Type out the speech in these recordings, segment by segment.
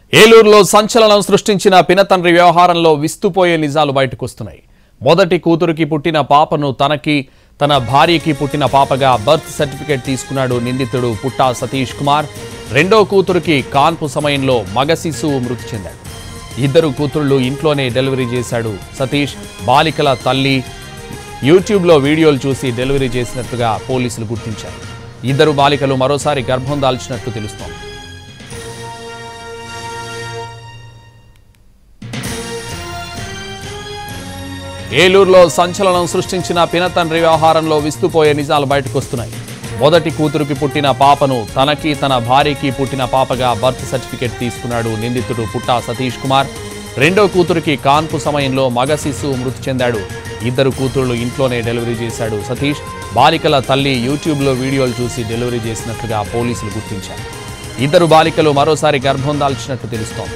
ఏలూరులో సంచలనం సృష్టించిన పినతండ్రి వ్యవహారంలో విస్తుపోయే నిజాలు బయటకొస్తున్నాయి మొదటి కూతురికి పుట్టిన పాపను తనకి తన భార్యకి పుట్టిన పాపగా బర్త్ సర్టిఫికేట్ తీసుకున్నాడు నిందితుడు పుట్టా సతీష్ కుమార్ రెండో కూతురికి కాన్పు సమయంలో మగ శిశువు మృతి చెందాడు ఇద్దరు కూతుళ్ళు ఇంట్లోనే డెలివరీ చేశాడు సతీష్ బాలికల తల్లి యూట్యూబ్లో వీడియోలు చూసి డెలివరీ చేసినట్టుగా పోలీసులు గుర్తించారు ఇద్దరు బాలికలు మరోసారి గర్భం దాల్చినట్లు తెలుస్తోంది ఏలూరులో సంచలనం సృష్టించిన పినతండ్రి వ్యవహారంలో విస్తుపోయే నిజాలు బయటకొస్తున్నాయి మొదటి కూతురుకి పుట్టిన పాపను తనకి తన భార్యకి పుట్టిన పాపగా బర్త్ సర్టిఫికేట్ తీసుకున్నాడు నిందితుడు పుట్టా సతీష్ కుమార్ రెండో కూతురికి కాన్పు సమయంలో మగ శిశువు మృతి చెందాడు ఇద్దరు కూతుళ్లు ఇంట్లోనే డెలివరీ చేశాడు సతీష్ బాలికల తల్లి యూట్యూబ్లో వీడియోలు చూసి డెలివరీ చేసినట్లుగా పోలీసులు గుర్తించారు ఇద్దరు బాలికలు మరోసారి గర్భం దాల్చినట్టు తెలుస్తోంది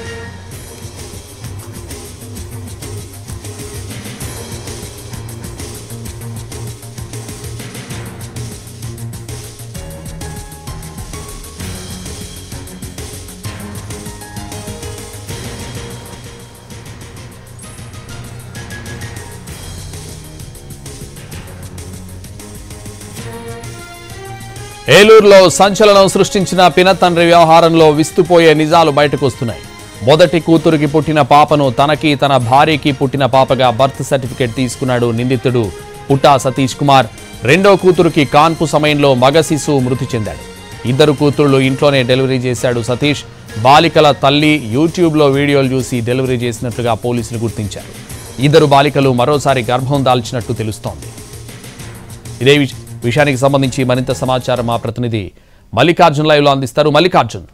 ఏలూరులో సంచలనం సృష్టించిన పినతండ్రి వ్యవహారంలో విస్తుపోయే నిజాలు బయటకొస్తున్నాయి మొదటి కూతురికి పుట్టిన పాపను తనకి తన భార్యకి పుట్టిన పాపగా బర్త్ సర్టిఫికేట్ తీసుకున్నాడు నిందితుడు పుట్టా సతీష్ కుమార్ రెండో కూతురికి కాన్పు సమయంలో మగ శిశువు మృతి చెందాడు ఇద్దరు కూతుళ్లు ఇంట్లోనే డెలివరీ చేశాడు సతీష్ బాలికల తల్లి యూట్యూబ్లో వీడియోలు చూసి డెలివరీ చేసినట్లుగా పోలీసులు గుర్తించారు ఇద్దరు బాలికలు మరోసారి గర్భం దాల్చినట్టు తెలుస్తోంది ఇదే విష- విషయానికి సంబంధించి మరింత సమాచారం మా ప్రతినిధి మల్లికార్జున్ లైవ్ లో అందిస్తారు మల్లికార్జున్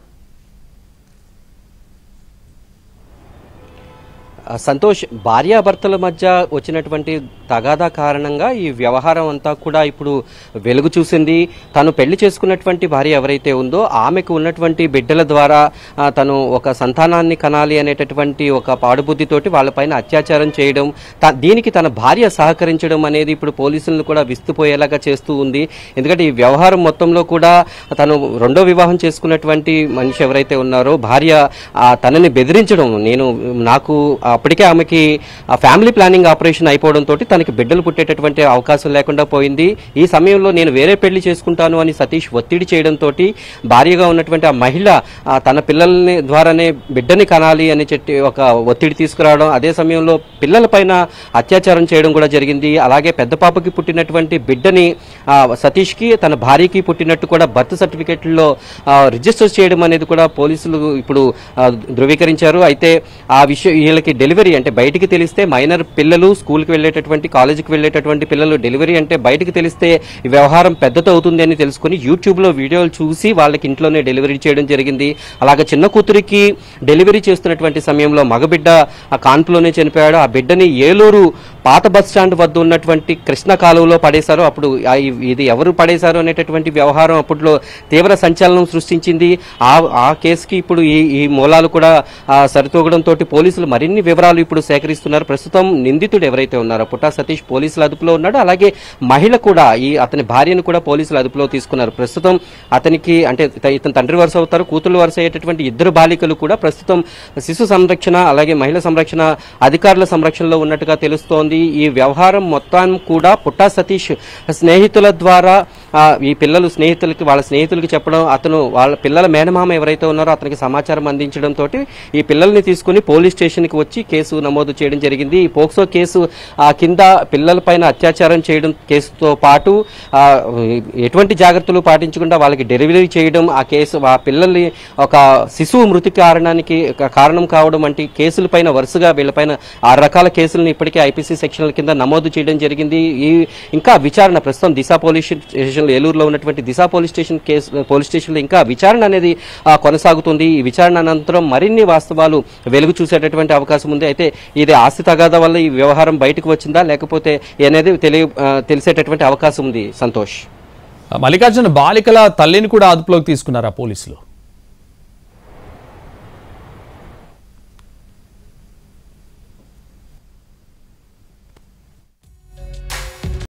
ఆ, సంతోష్ భార్యాభర్తల మధ్య వచ్చినటువంటి తగాదా కారణంగా ఈ వ్యవహారం అంతా కూడా ఇప్పుడు వెలుగు చూసింది తను పెళ్లి చేసుకున్నటువంటి భార్య ఎవరైతే ఉందో ఆమెకు ఉన్నటువంటి బిడ్డల ద్వారా ఆ, తను ఒక సంతానాన్ని కనాలి అనేటటువంటి ఒక పాడుబుద్ధితోటి వాళ్ళపైన అత్యాచారం చేయడం త- దీనికి తన భార్య సహకరించడం అనేది ఇప్పుడు పోలీసులను కూడా విస్తుపోయేలాగా చేస్తూ ఉంది ఎందుకంటే ఈ వ్యవహారం మొత్తంలో కూడా తను రెండో వివాహం చేసుకున్నటువంటి మనిషి ఎవరైతే ఉన్నారో భార్య ఆ, తనని బెదిరించడం నేను నాకు అప్పటికే ఆమెకి ఆ ఫ్యామిలీ ప్లానింగ్ ఆపరేషన్ అయిపోవడంతో తనకి బిడ్డలు పుట్టేటటువంటి అవకాశం లేకుండా పోయింది ఈ సమయంలో నేను వేరే పెళ్లి చేసుకుంటాను అని సతీష్ ఒత్తిడి చేయడంతో భార్యగా ఉన్నటువంటి ఆ మహిళ ఆ, తన పిల్లల్ని ద్వారానే బిడ్డని కనాలి అని చెప్పి ఒక ఒత్తిడి తీసుకురావడం అదే సమయంలో పిల్లలపైన అత్యాచారం చేయడం కూడా జరిగింది అలాగే పెద్ద పాపకి పుట్టినటువంటి బిడ్డని ఆ, సతీష్కి తన భార్యకి పుట్టినట్టు కూడా బర్త్ సర్టిఫికెట్లో రిజిస్టర్ చేయడం అనేది కూడా పోలీసులు ఇప్పుడు ఆ, ధృవీకరించారు అయితే ఆ విషయం వీళ్ళకి డెలివరీ అంటే బయటికి తెలిస్తే మైనర్ పిల్లలు స్కూల్కి వెళ్ళేటటువంటి కాలేజీకి వెళ్ళేటటువంటి పిల్లలు డెలివరీ అంటే బయటికి తెలిస్తే ఈ వ్యవహారం పెద్దతో అవుతుంది అని తెలుసుకుని యూట్యూబ్లో వీడియోలు చూసి వాళ్ళకి ఇంట్లోనే డెలివరీ చేయడం జరిగింది అలాగే చిన్న కూతురికి డెలివరీ చేస్తున్నటువంటి సమయంలో మగబిడ్డ ఆ కాన్పులోనే చనిపోయాడు ఆ బిడ్డని ఏలూరు పాత బస్ స్టాండ్ వద్ద ఉన్నటువంటి కృష్ణ కాలువలో పడేశారు అప్పుడు ఆ ఇ- ఇది ఎవరు పడేశారు అనేటటువంటి వ్యవహారం అప్పట్లో తీవ్ర సంచలనం సృష్టించింది ఆ ఆ కేసుకి ఇప్పుడు ఈ ఈ మూలాలు కూడా ఆ, సరితూగడంతో పోలీసులు మరిన్ని వివరాలు ఇప్పుడు సేకరిస్తున్నారు ప్రస్తుతం నిందితుడు ఎవరైతే ఉన్నారో పుట్టా సతీష్ పోలీసుల అదుపులో ఉన్నాడు అలాగే మహిళ కూడా ఈ అతని భార్యను కూడా పోలీసులు అదుపులో తీసుకున్నారు ప్రస్తుతం అతనికి అంటే ఇత- ఇతని తండ్రి వరుస అవుతారు కూతురు వరుస అయ్యేటటువంటి ఇద్దరు బాలికలు కూడా ప్రస్తుతం శిశు సంరక్షణ అలాగే మహిళా సంరక్షణ అధికారుల సంరక్షణలో ఉన్నట్టుగా తెలుస్తోంది ఈ వ్యవహారం మొత్తం కూడా పుట్టా సతీష్ స్నేహితుల ద్వారా ఆ, ఈ పిల్లలు స్నేహితులకి వాళ్ళ స్నేహితులకి చెప్పడం అతను వాళ్ళ పిల్లల మేనమామ ఎవరైతే ఉన్నారో అతనికి సమాచారం అందించడం తోటి ఈ పిల్లల్ని తీసుకుని పోలీస్ స్టేషన్కి వచ్చి కేసు నమోదు చేయడం జరిగింది ఈ పోక్సో కేసు ఆ, కింద పిల్లలపైన అత్యాచారం చేయడం కేసుతో పాటు ఆ, ఎటువంటి జాగ్రత్తలు పాటించకుండా వాళ్ళకి డెలివరీ చేయడం ఆ కేసు ఆ పిల్లల్ని ఒక శిశువు మృతి కారణానికి ఒక కారణం కావడం వంటి కేసులపైన వరుసగా వీళ్ళపైన ఆరు రకాల కేసులను ఇప్పటికే ఐపీసీ సెక్షన్ల కింద నమోదు చేయడం జరిగింది ఈ ఇంకా విచారణ ప్రస్తుతం దిశ పోలీస్ స్టేషన్లో ఏలూరులో ఉన్నటువంటి Disha police station case police స్టేషన్లో ఇంకా విచారణ అనేది ఆ, కొనసాగుతుంది ఈ విచారణ అనంతరం మరిన్ని వాస్తవాలు వెలుగు చూసేటటువంటి అవకాశం ఉంది అయితే ఇది ఆస్తి తగాదా వల్ల ఈ వ్యవహారం బయటకు వచ్చిందా లేకపోతే అనేది తెలియ ఆ, తెలిసేటటువంటి అవకాశం ఉంది సంతోష్ మల్లికార్జున్ బాలికల తల్లిని కూడా అదుపులోకి తీసుకున్నారా పోలీసులు